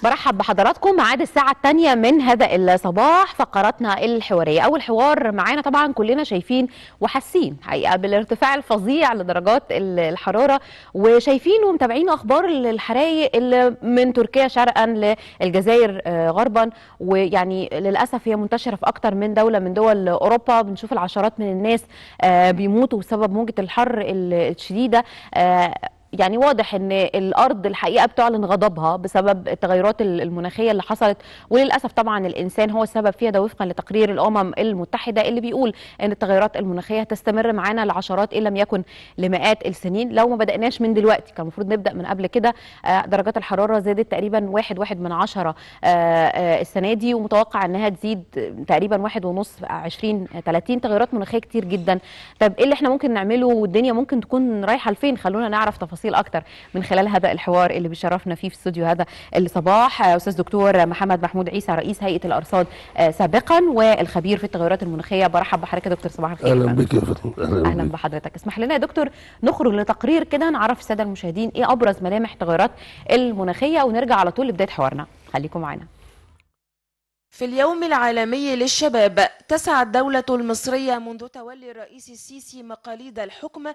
برحب بحضراتكم ميعاد الساعة الثانية من هذا الصباح فقراتنا الحوارية أول حوار معانا طبعا كلنا شايفين وحاسين حقيقة بالارتفاع الفظيع لدرجات ال- الحرارة وشايفين ومتابعين أخبار الحرايق اللي من تركيا شرقا للجزائر آه، غربا ويعني للأسف هي منتشرة في أكتر من دولة من دول أوروبا بنشوف العشرات من الناس آه، بيموتوا بسبب موجة الحر ال- الشديدة آه، يعني واضح ان الارض الحقيقه بتعلن غضبها بسبب التغيرات ال- المناخيه اللي حصلت وللاسف طبعا الانسان هو السبب فيها ده وفقا لتقرير الامم المتحده اللي بيقول ان التغيرات المناخيه هتستمر معانا لعشرات ان لم يكن لمئات السنين لو ما بداناش من دلوقتي كان المفروض نبدا من قبل كده آه، درجات الحراره زادت تقريبا واحد واحد من عشرة آه، آه، السنه دي ومتوقع انها تزيد تقريبا واحد ونص 20 30 تغيرات مناخيه كتير جدا طب ايه اللي احنا ممكن نعمله والدنيا ممكن تكون رايحه لفين خلونا نعرف تفاصيل اكتر من خلال هذا الحوار اللي بيشرفنا فيه في استوديو هذا الصباح آه، استاذ دكتور محمد محمود عيسى رئيس هيئه الارصاد آه، سابقا والخبير في التغيرات المناخيه برحب بحضرتك يا دكتور صباح الخير اهلا فندم. بك يا فندم اهلا اهلا بك بحضرتك اسمح لنا يا دكتور نخرج لتقرير كده نعرف الساده المشاهدين ايه ابرز ملامح التغيرات المناخيه ونرجع على طول لبدايه حوارنا خليكم معانا في اليوم العالمي للشباب تسعى الدولة المصرية منذ تولي الرئيس السيسي مقاليد الحكم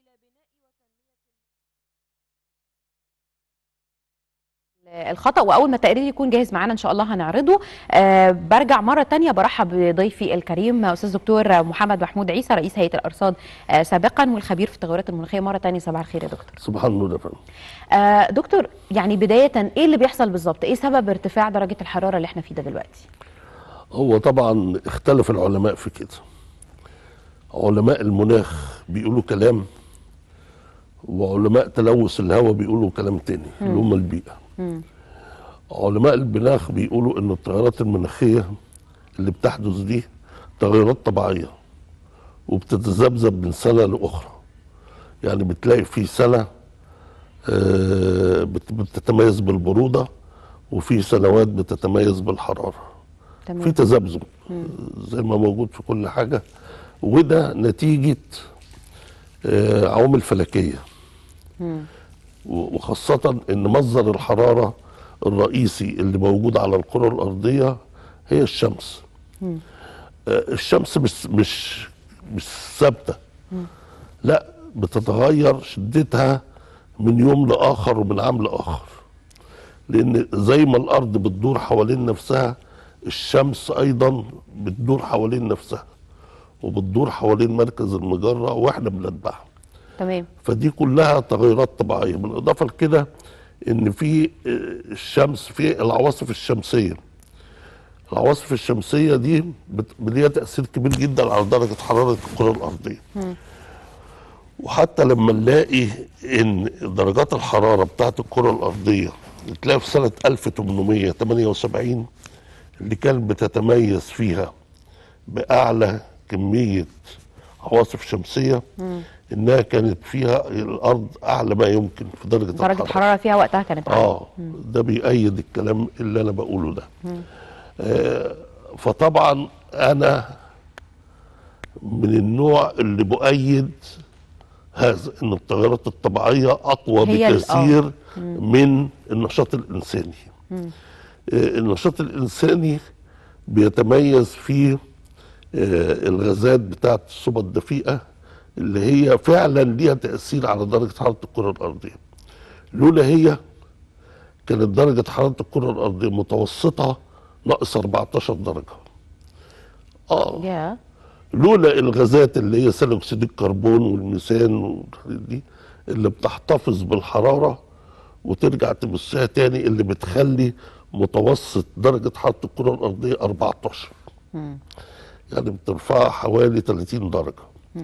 الخطا واول ما التقرير يكون جاهز معانا ان شاء الله هنعرضه أه برجع مره تانية برحب بضيفي الكريم استاذ دكتور محمد محمود عيسى رئيس هيئه الارصاد أه سابقا والخبير في التغيرات المناخيه مره تانية صباح الخير يا دكتور سبحان الله يا فندم أه دكتور يعني بدايه ايه اللي بيحصل بالظبط ايه سبب ارتفاع درجه الحراره اللي احنا فيه ده دلوقتي هو طبعا اختلف العلماء في كده علماء المناخ بيقولوا كلام وعلماء تلوث الهواء بيقولوا كلام تاني اللي هم البيئه علماء المناخ بيقولوا ان التغيرات المناخيه اللي بتحدث دي تغيرات طبيعيه وبتتذبذب من سنه لاخرى يعني بتلاقي في سنه آه، بت- بتتميز بالبروده وفي سنوات بتتميز بالحراره في تمام تذبذب زي ما موجود في كل حاجه وده نتيجه آه، عوامل فلكيه و- وخاصه ان مصدر الحراره الرئيسي اللي موجود على الكره الارضيه هي الشمس آه، الشمس مش مش مش ثابته لا بتتغير شدتها من يوم لاخر ومن عام لاخر لان زي ما الارض بتدور حوالين نفسها الشمس ايضا بتدور حوالين نفسها وبتدور حوالين مركز المجره واحنا بنتبعها تمام فدي كلها تغيرات طبيعيه بالاضافه لكده ان في آه، الشمس في العواصف الشمسيه العواصف الشمسيه دي بت- ليها تاثير كبير جدا على درجه حراره الكره الارضيه وحتى لما نلاقي ان درجات الحراره بتاعت الكره الارضيه تلاقي في سنه 1878 اللي كانت بتتميز فيها باعلى كميه عواصف شمسيه انها كانت فيها الارض اعلى ما يمكن في درجه, درجه الحراره فيها وقتها كانت عالية. اه ده بيأيد الكلام اللي انا بقوله ده آه فطبعا انا من النوع اللي بؤيد هذا ان التغيرات الطبيعيه اقوى هي ال- بكثير من النشاط الانساني آه النشاط الانساني بيتميز في آه الغازات بتاعت الصوبة الدفيئة اللي هي فعلا ليها تأثير على درجة حرارة الكرة الأرضية لولا هي كانت درجة حرارة الكرة الأرضية متوسطة ناقص 14 درجة اه يا لولا الغازات اللي هي ثاني اكسيد الكربون والميثان والحاجات دي اللي بتحتفظ بالحراره وترجع تبصها تاني اللي بتخلي متوسط درجه حراره الكره الارضيه 14 يعني بترفعها حوالي 30 درجه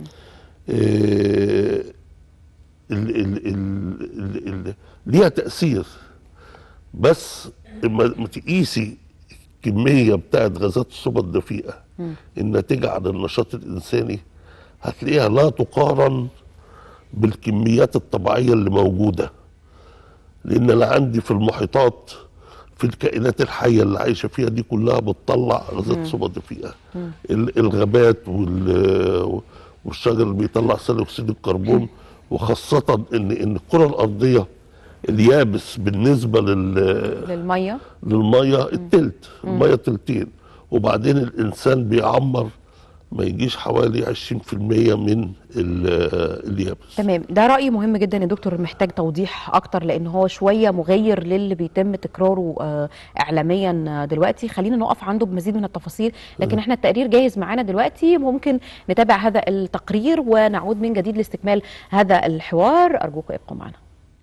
إيه ال ال ال ال ال ليها تاثير بس اما ما تقيسي الكميه بتاعت غازات الصوبة الدفيئه الناتجه عن النشاط الانساني هتلاقيها لا تقارن بالكميات الطبيعيه اللي موجوده لان انا عندي في المحيطات في الكائنات الحيه اللي عايشه فيها دي كلها بتطلع غازات صوبة دفيئه ال- الغابات وال والشجر اللي بيطلع ثاني اكسيد الكربون وخاصه ان ان الكره الارضيه اليابس بالنسبه لل للميه للميه التلت الميه تلتين وبعدين الانسان بيعمر ما يجيش حوالي 20% من ال- اليابس تمام ده رأي مهم جدا يا دكتور محتاج توضيح أكتر لأن هو شوية مغير للي بيتم تكراره آه، إعلاميا آه، دلوقتي خلينا نقف عنده بمزيد من التفاصيل لكن احنا التقرير جاهز معانا دلوقتي ممكن نتابع هذا التقرير ونعود من جديد لاستكمال هذا الحوار أرجوكم ابقوا معنا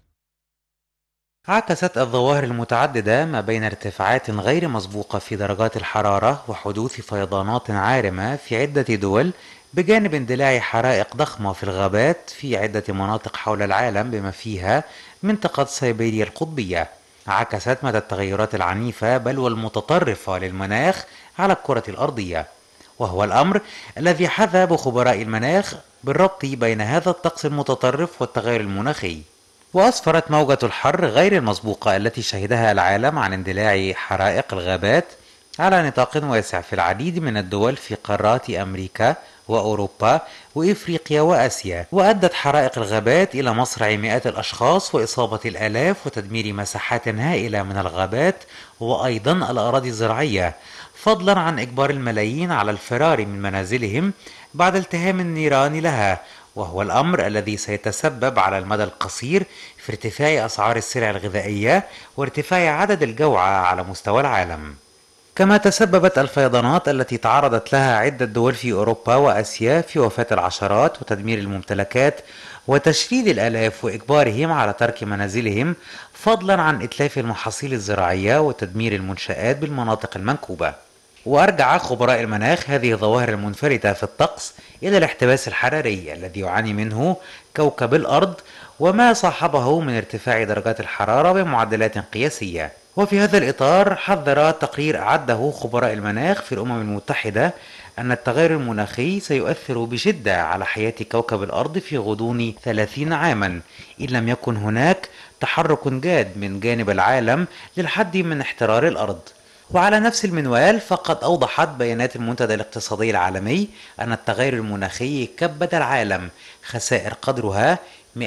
عكست الظواهر المتعددة ما بين ارتفاعات غير مسبوقة في درجات الحرارة وحدوث فيضانات عارمة في عدة دول بجانب اندلاع حرائق ضخمة في الغابات في عدة مناطق حول العالم بما فيها منطقة سيبيريا القطبية عكست مدى التغيرات العنيفة بل والمتطرفة للمناخ على الكرة الأرضية وهو الأمر الذي حث بخبراء المناخ بالربط بين هذا الطقس المتطرف والتغير المناخي وأسفرت موجة الحر غير المسبوقة التي شهدها العالم عن اندلاع حرائق الغابات على نطاق واسع في العديد من الدول في قارات أمريكا وأوروبا وإفريقيا وآسيا وأدت حرائق الغابات إلى مصرع مئات الأشخاص وإصابة الآلاف وتدمير مساحات هائلة من الغابات وأيضا الأراضي الزراعية فضلا عن إجبار الملايين على الفرار من منازلهم بعد التهام النيران لها وهو الأمر الذي سيتسبب على المدى القصير في ارتفاع أسعار السلع الغذائية وارتفاع عدد الجوعى على مستوى العالم كما تسببت الفيضانات التي تعرضت لها عدة دول في أوروبا وآسيا في وفاة العشرات وتدمير الممتلكات وتشريد الآلاف وإجبارهم على ترك منازلهم فضلا عن إتلاف المحاصيل الزراعية وتدمير المنشآت بالمناطق المنكوبة وأرجع خبراء المناخ هذه الظواهر المنفردة في الطقس إلى الاحتباس الحراري الذي يعاني منه كوكب الأرض وما صاحبه من ارتفاع درجات الحرارة بمعدلات قياسية وفي هذا الإطار حذر تقرير أعده خبراء المناخ في الأمم المتحدة أن التغير المناخي سيؤثر بشدة على حياة كوكب الأرض في غضون 30 عاما إن لم يكن هناك تحرك جاد من جانب العالم للحد من احترار الأرض وعلى نفس المنوال فقد أوضحت بيانات المنتدى الاقتصادي العالمي أن التغير المناخي كبد العالم خسائر قدرها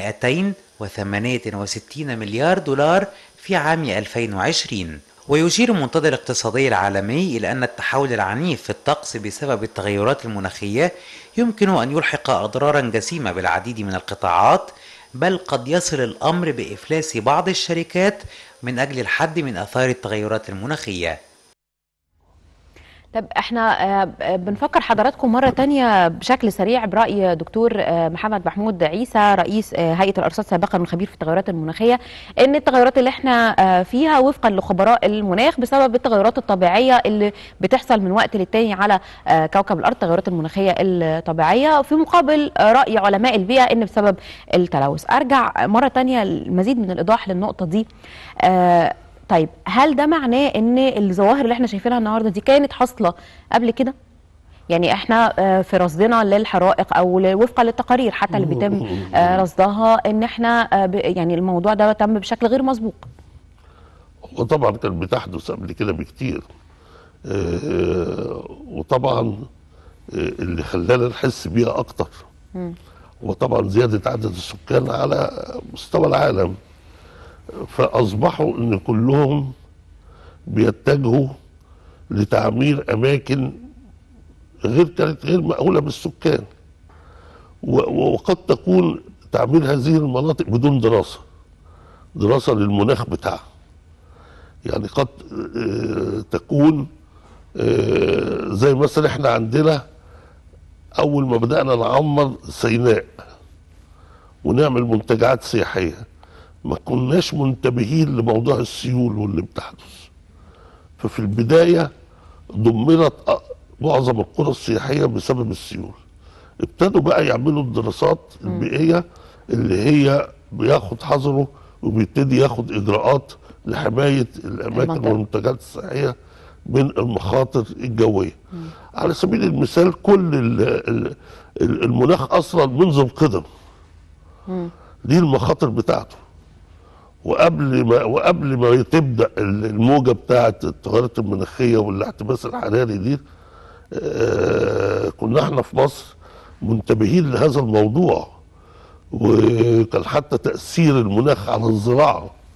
268 مليار دولار في عام 2020 ويشير المنتدى الاقتصادي العالمي إلى أن التحول العنيف في الطقس بسبب التغيرات المناخية يمكن أن يلحق أضرارا جسيمة بالعديد من القطاعات بل قد يصل الأمر بإفلاس بعض الشركات من أجل الحد من آثار التغيرات المناخية طب احنا آه، بنفكر حضراتكم مرة تانية بشكل سريع برأي دكتور آه، محمد محمود عيسى رئيس آه، هيئة الأرصاد سابقا والخبير في التغيرات المناخية ان التغيرات اللي احنا آه، فيها وفقا لخبراء المناخ بسبب التغيرات الطبيعية اللي بتحصل من وقت للتاني على آه، كوكب الأرض التغيرات المناخية الطبيعية في مقابل آه، رأي علماء البيئة ان بسبب التلوث ارجع مرة تانية المزيد من الإيضاح للنقطة دي آه، طيب هل ده معناه ان الظواهر اللي احنا شايفينها النهارده دي كانت حاصله قبل كده؟ يعني احنا آه، في رصدنا للحرائق او ل- وفقا للتقارير حتى اللي بيتم آه، رصدها ان احنا آه، ب- يعني الموضوع ده تم بشكل غير مسبوق. وطبعا كان بتحدث قبل كده بكتير آه، وطبعا آه، اللي خلانا نحس بيها اكتر وطبعا زياده عدد السكان على مستوى العالم فاصبحوا ان كلهم بيتجهوا لتعمير اماكن غير كانت غير مأهوله بالسكان و- و- وقد تكون تعمير هذه المناطق بدون دراسه دراسه للمناخ بتاعها يعني قد آه، تكون آه، زي مثلا احنا عندنا اول ما بدانا نعمر سيناء ونعمل منتجعات سياحيه ما كناش منتبهين لموضوع السيول واللي بتحدث ففي البدايه دمرت أ- معظم القرى السياحيه بسبب السيول ابتدوا بقى يعملوا الدراسات البيئيه اللي هي بياخد حذره وبيبتدي ياخد اجراءات لحمايه الاماكن المنطقة. والمنتجات السياحيه من المخاطر الجويه. على سبيل المثال كل ال- ال- ال- المناخ اصلا منذ القدم دي المخاطر بتاعته وقبل ما وقبل ما تبدا الموجه بتاعه التغيرات المناخيه والاحتباس الحراري دي آه، كنا احنا في مصر منتبهين لهذا الموضوع وكان حتى تاثير المناخ على الزراعه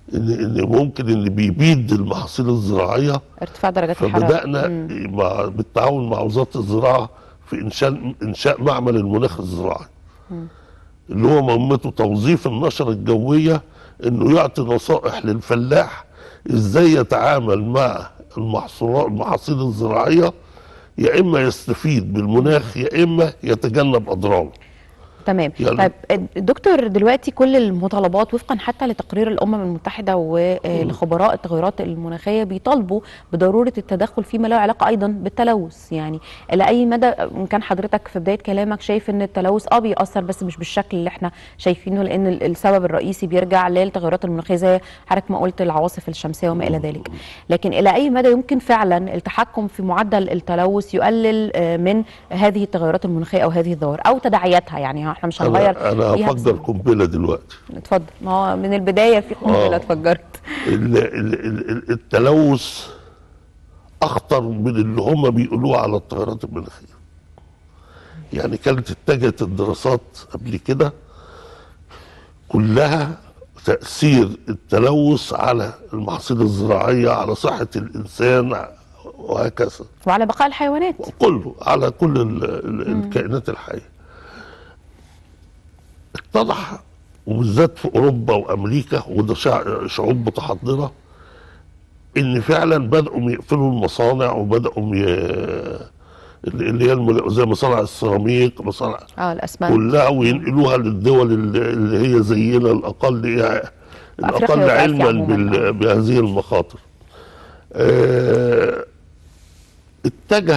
ان ان ممكن ان بيبيد المحاصيل الزراعيه ارتفاع درجات الحراره فبدانا مم. مع بالتعاون مع وزاره الزراعه في انشاء انشاء معمل المناخ الزراعي اللي هو مهمته توظيف النشره الجويه انه يعطي نصائح للفلاح ازاي يتعامل مع المحصولات المحاصيل الزراعيه يا اما يستفيد بالمناخ يا اما يتجنب اضراره تمام يلا. طيب دكتور دلوقتي كل المطالبات وفقا حتى لتقرير الامم المتحده ولخبراء التغيرات المناخيه بيطالبوا بضروره التدخل فيما له علاقه ايضا بالتلوث يعني الى اي مدى ان كان حضرتك في بدايه كلامك شايف ان التلوث اه بيأثر بس مش بالشكل اللي احنا شايفينه لان ال- السبب الرئيسي بيرجع للتغيرات المناخيه زي حضرتك ما قلت العواصف الشمسيه وما الى ذلك لكن الى اي مدى يمكن فعلا التحكم في معدل التلوث يقلل آه، من هذه التغيرات المناخيه او هذه الظواهر او تداعياتها يعني احنا مش هنغير انا انا فيها هفجر بس- قنبله دلوقتي اتفضل ما هو من البدايه في قنبله آه. اتفجرت ال- ال- ال- ال- التلوث اخطر من اللي هم بيقولوه على التغيرات المناخيه يعني كانت اتجهت الدراسات قبل كده كلها تاثير التلوث على المحاصيل الزراعيه على صحه الانسان وهكذا وعلى بقاء الحيوانات كله على كل ال- ال- الكائنات الحيه اتضح وبالذات في اوروبا وامريكا وده شع- شعوب متحضره ان فعلا بداوا يقفلوا المصانع وبداوا ي... اللي اللي هي المل- زي مصانع السيراميك مصانع اه الاسمنت كلها وينقلوها للدول اللي اللي هي زينا الاقل إيه أفريقيا الاقل وآسيا علما عموماً. بال- بهذه المخاطر آه، اتجه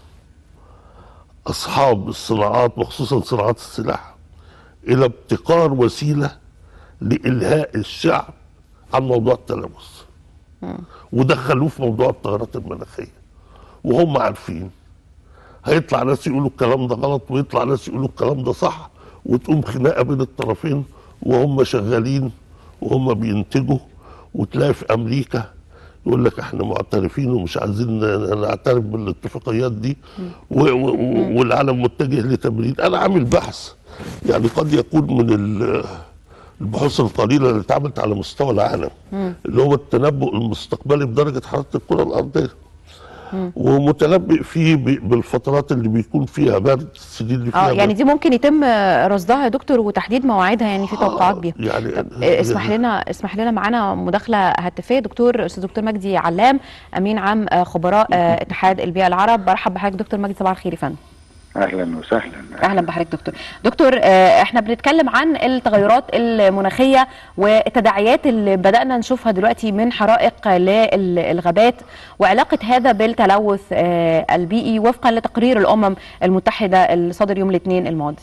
اصحاب الصناعات وخصوصا صناعات السلاح الى ابتكار وسيله لالهاء الشعب عن موضوع التلوث ودخلوه في موضوع التغيرات المناخيه وهم عارفين هيطلع ناس يقولوا الكلام ده غلط ويطلع ناس يقولوا الكلام ده صح وتقوم خناقه بين الطرفين وهم شغالين وهم بينتجوا وتلاقي في امريكا يقول لك احنا معترفين ومش عايزين نعترف بالاتفاقيات دي و- و- و- والعالم متجه لتمرير انا عامل بحث يعني قد يكون من ال- البحوث القليله اللي اتعملت على مستوى العالم اللي هو التنبؤ المستقبلي بدرجه حراره الكره الارضيه ومتنبئ فيه ب- بالفترات اللي بيكون فيها برد السنين اللي فيها اه يعني برد. دي ممكن يتم رصدها يا دكتور وتحديد مواعيدها يعني في توقعات بيها يعني طب آه، اسمح لنا اسمح لنا معانا مداخله هاتفيه دكتور استاذ دكتور مجدي علام امين عام آه، خبراء آه، اتحاد البيئه العرب برحب بحضرتك دكتور مجدي صباح الخير يا فندم اهلا وسهلا اهلا بحضرتك دكتور دكتور آه، احنا بنتكلم عن التغيرات المناخيه والتداعيات اللي بدانا نشوفها دلوقتي من حرائق للغابات وعلاقه هذا بالتلوث آه، البيئي وفقا لتقرير الامم المتحده اللي صدر يوم الاثنين الماضي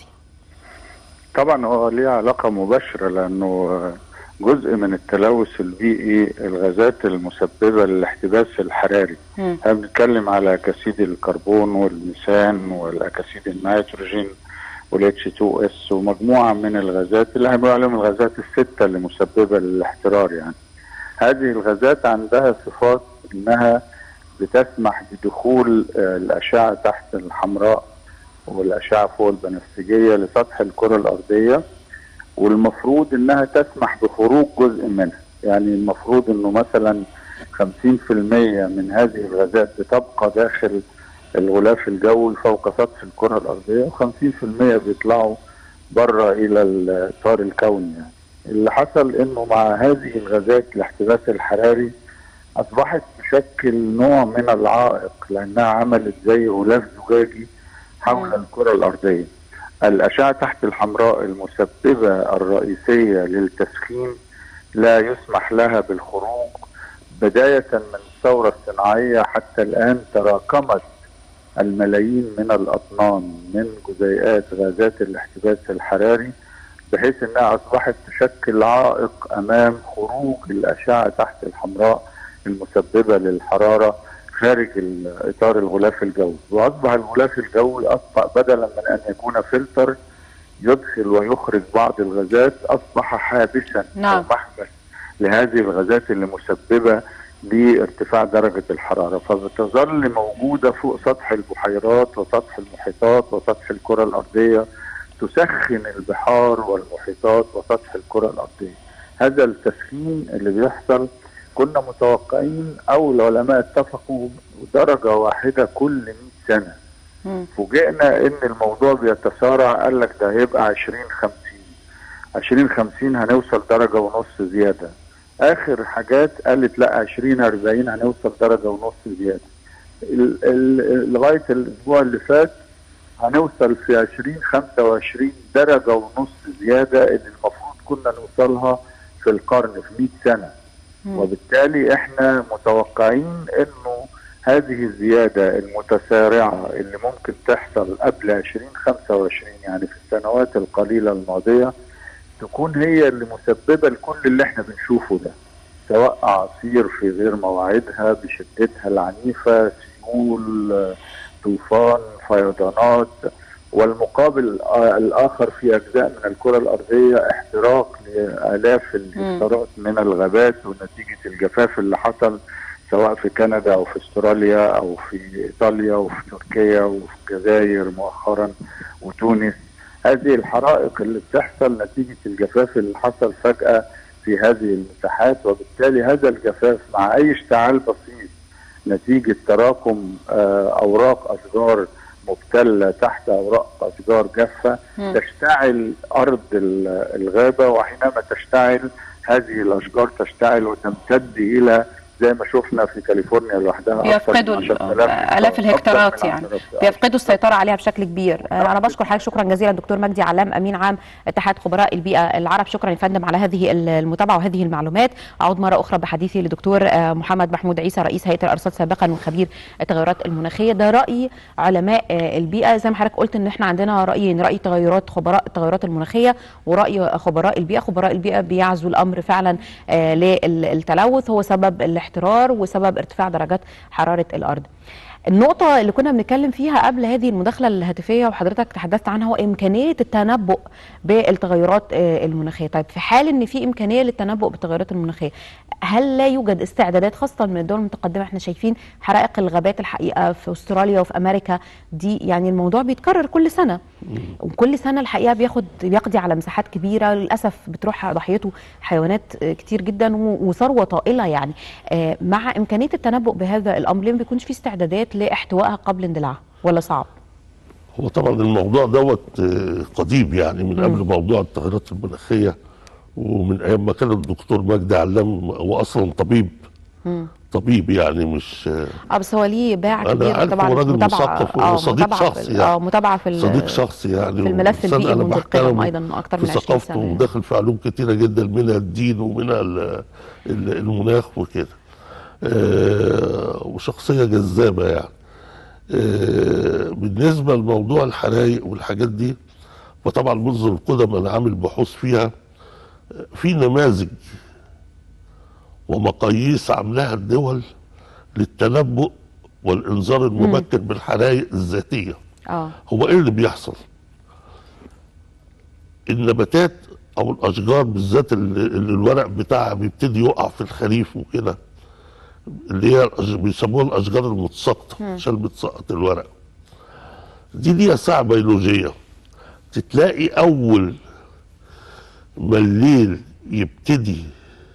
طبعا هو ليه علاقه مباشره لانه جزء من التلوث البيئي الغازات المسببه للاحتباس الحراري مم. احنا بنتكلم على اكاسيد الكربون والميثان والاكاسيد النيتروجين والاتش 2 اس ومجموعه من الغازات اللي هنقول عليهم الغازات السته اللي مسببه للاحترار يعني هذه الغازات عندها صفات انها بتسمح بدخول آه، الاشعه تحت الحمراء والاشعه فوق البنفسجيه لسطح الكره الارضيه والمفروض انها تسمح بخروج جزء منها يعني المفروض انه مثلا 50% من هذه الغازات بتبقى داخل الغلاف الجوي فوق سطح الكره الارضيه و50% بيطلعوا بره الى الاطار الكوني يعني. اللي حصل انه مع هذه الغازات الاحتباس الحراري اصبحت تشكل نوع من العائق لانها عملت زي غلاف زجاجي حول الكره الارضيه. الاشعه تحت الحمراء المسببه الرئيسيه للتسخين لا يسمح لها بالخروج بدايه من الثوره الصناعيه حتى الان تراكمت الملايين من الاطنان من جزيئات غازات الاحتباس الحراري بحيث انها اصبحت تشكل عائق امام خروج الاشعه تحت الحمراء المسببه للحراره خارج ال- اطار الغلاف الجوي واصبح الغلاف الجوي اصبح بدلا من ان يكون فلتر يدخل ويخرج بعض الغازات اصبح حابسا نعم. او محبس لهذه الغازات اللي مسببه لارتفاع درجه الحراره فبتظل موجوده فوق سطح البحيرات وسطح المحيطات وسطح الكره الارضيه تسخن البحار والمحيطات وسطح الكره الارضيه هذا التسخين اللي بيحصل كنا متوقعين او العلماء اتفقوا درجه واحده كل 100 سنه مم. فوجئنا ان الموضوع بيتسارع قال لك ده هيبقى 20 50 20 50 هنوصل درجه ونص زياده اخر حاجات قالت لا 20 40 هنوصل درجه ونص زياده ال- ال- لغايه الاسبوع اللي فات هنوصل في 20 25 درجه ونص زياده اللي المفروض كنا نوصلها في القرن في 100 سنه وبالتالي احنا متوقعين انه هذه الزيادة المتسارعة اللي ممكن تحصل قبل 2025 يعني في السنوات القليلة الماضية تكون هي اللي مسببة لكل اللي احنا بنشوفه ده سواء أعاصير في غير مواعيدها بشدتها العنيفة سيول آه، طوفان فيضانات والمقابل آه، الآخر في أجزاء من الكرة الأرضية احتراق لآلاف الهكتارات من الغابات ونتيجة الجفاف اللي حصل سواء في كندا او في استراليا او في ايطاليا وفي تركيا وفي الجزائر مؤخرا وتونس هذه الحرائق اللي بتحصل نتيجه الجفاف اللي حصل فجاه في هذه المساحات وبالتالي هذا الجفاف مع اي اشتعال بسيط نتيجه تراكم آه، اوراق اشجار مبتله تحت اوراق اشجار جافه مم. تشتعل ارض ال- الغابه وحينما تشتعل هذه الاشجار تشتعل وتمتد الى زي ما شفنا في كاليفورنيا لوحدها أكثر بيفقدوا من ال- 10,000 آلاف أكثر الهكتارات من يعني 10,000. بيفقدوا السيطرة عليها بشكل كبير آه، أنا بشكر حضرتك شكرا جزيلا دكتور مجدي علام أمين عام اتحاد خبراء البيئة العرب شكرا يا فندم على هذه المتابعة وهذه المعلومات أعود مرة أخرى بحديثي لدكتور آه، محمد محمود عيسى رئيس هيئة الأرصاد سابقا وخبير التغيرات المناخية ده رأي علماء آه، البيئة زي ما حضرتك قلت إن إحنا عندنا رأيين رأي تغيرات خبراء التغيرات المناخية ورأي خبراء البيئة خبراء البيئة بيعزوا الأمر فعلا آه، للتلوث هو سبب الاحترار وسبب ارتفاع درجات حرارة الأرض النقطة اللي كنا بنتكلم فيها قبل هذه المداخلة الهاتفية وحضرتك تحدثت عنها هو إمكانية التنبؤ بالتغيرات آه، المناخية طيب في حال إن في إمكانية للتنبؤ بالتغيرات المناخية هل لا يوجد استعدادات خاصة من الدول المتقدمة احنا شايفين حرائق الغابات الحقيقة في أستراليا وفي أمريكا دي يعني الموضوع بيتكرر كل سنة وكل سنة الحقيقة بياخد بيقضي على مساحات كبيرة للأسف بتروح ضحيته حيوانات آه، كتير جدا و- وثروة طائلة يعني آه، مع إمكانية التنبؤ بهذا الأمر ليه ما بيكونش في استعدادات لاحتوائها قبل اندلاعها ولا صعب؟ هو طبعا الموضوع دوت آه، قديم يعني من قبل موضوع التغيرات المناخيه ومن ايام ما كان الدكتور مجدي علام هو اصلا طبيب طبيب يعني مش آه، اه بس هو ليه باع أنا كبير عارف طبعا هو راجل متابعة- مثقف آه، وصديق متابعة في شخصي ال- يعني. اه متابعة في ال- صديق شخصي يعني في الملف وإنسان البيئي أنا منذ بحترمه القدم أيضا أكثر في من 20 ثقافته سنة يعني. وداخل في علوم كتيرة جدا منها الدين ومنها ال- ال- المناخ وكده آه، وشخصية جذابة يعني آه، بالنسبة لموضوع الحرايق والحاجات دي فطبعا منذ القدم أنا عامل بحوث فيها آه، في نماذج ومقاييس عاملاها الدول للتنبؤ والإنذار المبكر بالحرائق الذاتية اه هو ايه اللي بيحصل النباتات او الاشجار بالذات اللي اللي الورق بتاعها بيبتدي يقع في الخريف وكده اللي هي الأش- بيسموها الاشجار المتساقطه عشان بتسقط الورق دي ليها ساعه بيولوجيه تتلاقي اول ما الليل يبتدي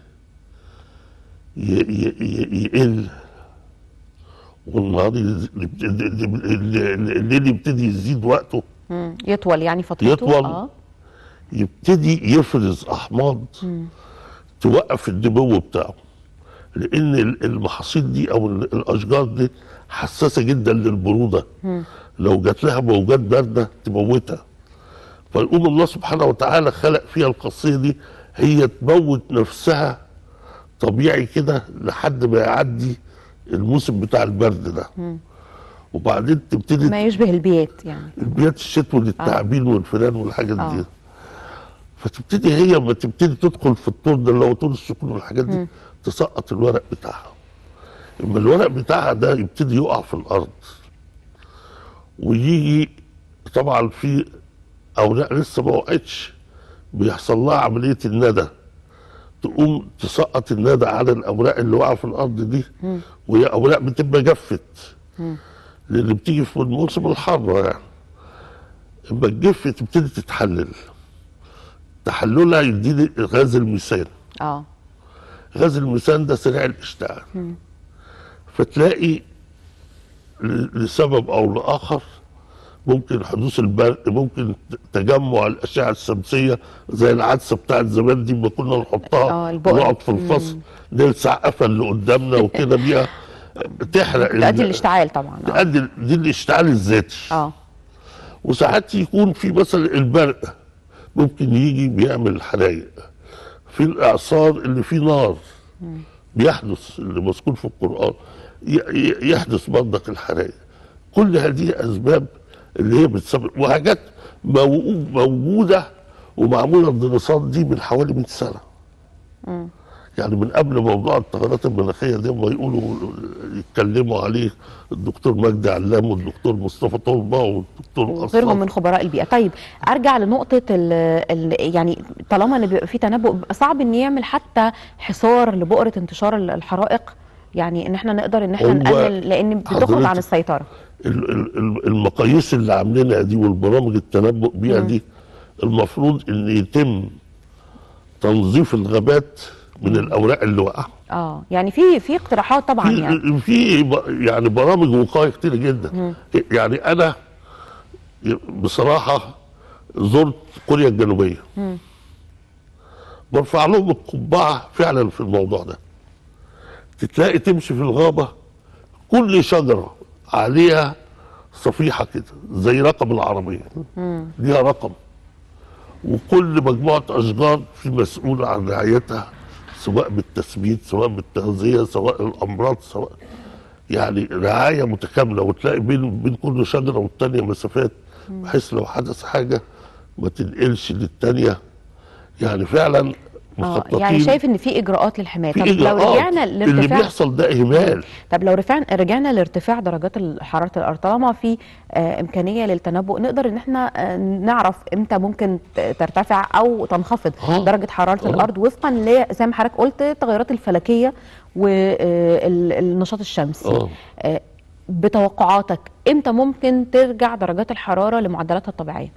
ي- ي- ي- يقل والنهار يز- الليل يبتدي يزيد وقته مم. يطول يعني فترته يطول. اه يبتدي يفرز احماض توقف النمو بتاعه لان ال- المحاصيل دي او ال- الاشجار دي حساسه جدا للبروده لو جات لها موجات بارده تموتها فيقوم الله سبحانه وتعالى خلق فيها الخاصيه دي هي تموت نفسها طبيعي كده لحد ما يعدي الموسم بتاع البرد ده وبعدين تبتدي ما يشبه البيت يعني البيات الشتوي للتعابين والفئران والحاجات آه. دي فتبتدي هي ما تبتدي تدخل في الطور ده اللي هو طول السكون والحاجات دي تسقط الورق بتاعها اما الورق بتاعها ده يبتدي يقع في الارض ويجي طبعا في اوراق لسه ما وقعتش بيحصل لها عمليه الندى تقوم تسقط الندى على الاوراق اللي واقعه في الارض دي وهي اوراق بتبقى جفت لان بتيجي في الموسم الحر يعني اما تجف تبتدي تتحلل تحللها يديني غاز الميثان اه غاز الميثان ده سريع الاشتعال فتلاقي ل- لسبب او لاخر ممكن حدوث البرق ممكن ت- تجمع الاشعه الشمسيه زي العدسه بتاعت زمان دي ما كنا نحطها آه، البؤر. ونقعد في الفصل نلسع قفا اللي قدامنا وكده بيها بتحرق ال- تؤدي الاشتعال طبعا اه, تؤدي دي الاشتعال الذاتي آه. وساعات يكون في مثلا البرق ممكن يجي بيعمل حرايق في الاعصار اللي فيه نار بيحدث اللي مذكور في القران ي- ي- يحدث برضك الحرايق كل هذه اسباب اللي هي بتسبب وحاجات مو- موجوده ومعموله الدراسات دي من حوالي 100 سنه يعني من قبل موضوع التغيرات المناخيه ده ما يقولوا يتكلموا عليه الدكتور مجدي علام والدكتور مصطفى طلبه والدكتور وغيرهم أصلاً. من خبراء البيئه طيب ارجع لنقطه ال ال يعني طالما ان بيبقى في تنبؤ بيبقى صعب ان يعمل حتى حصار لبؤره انتشار ال- الحرائق يعني ان احنا نقدر ان احنا هو نقلل لان بتخرج عن حضرتك- السيطره ال- ال- ال- المقاييس اللي عاملينها دي والبرامج التنبؤ بيها دي المفروض ان يتم تنظيف الغابات من الاوراق اللي واقعه اه يعني في في اقتراحات طبعا يعني في في ب- يعني برامج وقايه كتير جدا يعني انا بصراحه زرت كوريا الجنوبيه برفع لهم القبعه فعلا في الموضوع ده تتلاقي تمشي في الغابه كل شجره عليها صفيحه كده زي رقم العربيه ليها رقم وكل مجموعه اشجار في مسؤول عن رعايتها سواء بالتثبيت سواء بالتغذيه سواء الامراض سواء يعني رعايه متكامله وتلاقي بين بين كل شجره والتانيه مسافات بحيث لو حدث حاجه ما تنقلش للتانيه يعني فعلا اه مخططين يعني شايف ان في اجراءات للحمايه في طب لو إجراءات. رجعنا اللي لارتفاع بيحصل ده اهمال طب لو رفعنا رجعنا لارتفاع درجات ال- حراره الارض طالما في آه امكانيه للتنبؤ نقدر ان احنا آه نعرف امتى ممكن ت- ترتفع او تنخفض آه. درجه حراره آه. الارض وفقا ل زي ما حضرتك قلت التغيرات الفلكيه والنشاط الشمسي اه آه بتوقعاتك امتى ممكن ترجع درجات الحراره لمعدلاتها الطبيعيه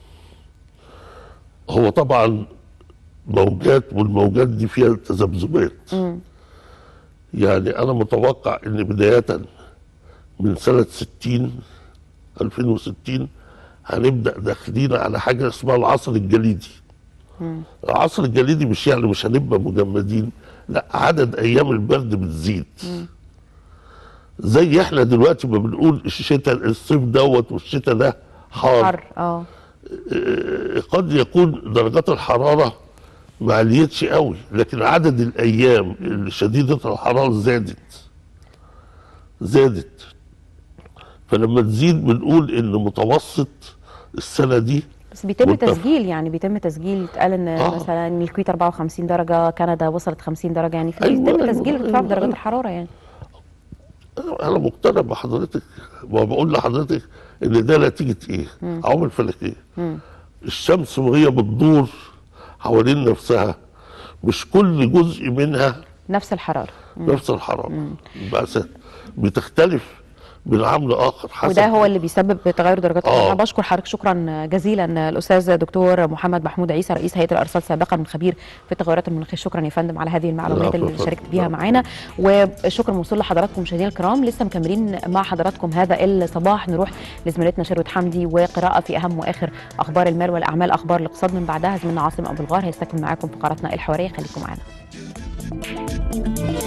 هو طبعا موجات والموجات دي فيها تذبذبات يعني انا متوقع ان بدايه من سنه 60 2060 هنبدا داخلين على حاجه اسمها العصر الجليدي العصر الجليدي مش يعني مش هنبقى مجمدين لا عدد ايام البرد بتزيد زي احنا دلوقتي ما بنقول الشتاء الصيف دوت والشتاء ده حار حر اه قد يكون درجات الحرارة ما عليتش قوي لكن عدد الأيام اللي شديدة الحرارة زادت زادت فلما تزيد بنقول إن متوسط السنة دي بس بيتم متفق. تسجيل يعني بيتم تسجيل اتقال ان آه. مثلا إن الكويت 54 درجه كندا وصلت 50 درجه يعني في أيوة، بيتم أيوة، تسجيل ارتفاع في أيوة، درجات أيوة. الحراره يعني أنا مقتنع بحضرتك وبقول لحضرتك إن ده نتيجة إيه؟ عوامل فلكية الشمس وهي بتدور حوالين نفسها مش كل جزء منها نفس الحراره نفس الحرارة بس بتختلف من عام لآخر حسب وده هو اللي بيسبب تغير درجات آه. الحراره أنا بشكر حضرتك شكرا جزيلا الاستاذ دكتور محمد محمود عيسى رئيس هيئه الارصاد سابقا من خبير في التغيرات المناخيه شكرا يا فندم على هذه المعلومات العفو، اللي اتفضل. شاركت بيها العفو. معانا وشكر موصول لحضراتكم مشاهدينا الكرام لسه مكملين مع حضراتكم هذا الصباح نروح لزميلتنا شروت حمدي وقراءه في اهم واخر اخبار المال والاعمال اخبار الاقتصاد من بعدها زميلنا عاصم ابو الغار هيستكمل معاكم فقراتنا الحواريه خليكم معانا